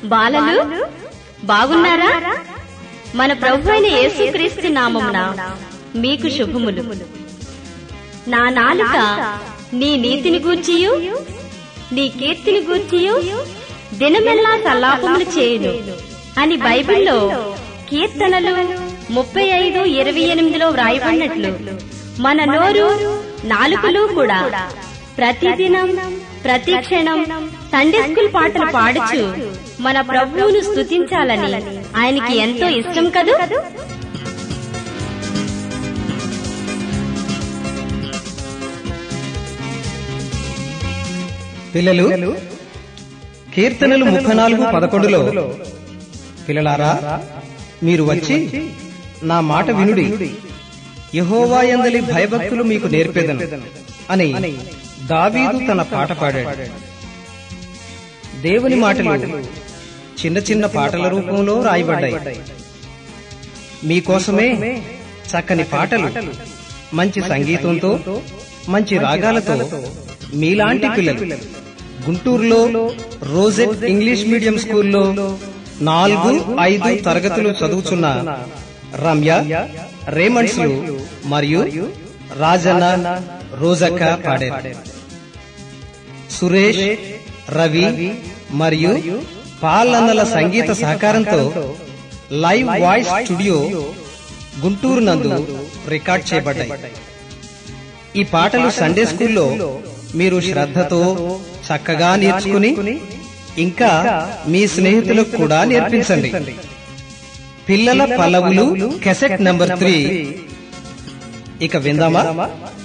బాలలు బాగున్నారా మన ప్రభు అయిన యేసుక్రీస్తు నామమున మీకు శుభములు నా నాలుక నీ నీతిని గూర్చియు నీ కీర్తిని గూర్చియు దినమెల్లా సల్లాపములు చేయును అని బైబిల్లో కీర్తనలు ముప్పై ఐదు ఇరవై ఎనిమిదిలో వ్రాయబడినట్లు మన నోరు నాలుకలు కూడా ప్రతిదినం ప్రతి క్షణం సండే స్కూల్ పాటలు పాడుచు మన ప్రభువును స్తుతించాలని ఆయనకి ఎంతో ఇష్టం కదూ పిల్లలు కీర్తనలు ముప్పై నాలుగు పదకొండులో పిల్లలారా మీరు వచ్చి నా మాట వినుడి యహోవా యందలి భయభక్తులు మీకు నేర్పేదను అని దావీదు తన పాట పాడాడు దేవుని మాటలు చిన్న చిన్న పాటల రూపంలో రాయబడ్డాయి మీకోసమే చక్కని పాటలు మంచి సంగీతంతో మంచి రాగాలతో మీలాంటి పిల్లలు గుంటూరులో రోజెట్ ఇంగ్లీష్ మీడియం స్కూల్లో నాలుగు ఐదు తరగతులు చదువుతున్న రమ్య రేమండ్స్లు మరియు రాజన్న రోజక్క పాడారు సురేష్ రవి మరియు పాలన్నల సంగీత సహకారంతో లైవ్ వాయిస్ స్టూడియో గుంటూరు నందు రికార్డ్ చేయబడ్డాయి ఈ పాటలు సండే స్కూల్లో మీరు శ్రద్ధతో చక్కగా నేర్చుకుని ఇంకా మీ స్నేహితులకు కూడా నేర్పించండి పిల్లల పల్లవులు కెసెట్ నంబర్ త్రీ ఇక విందామా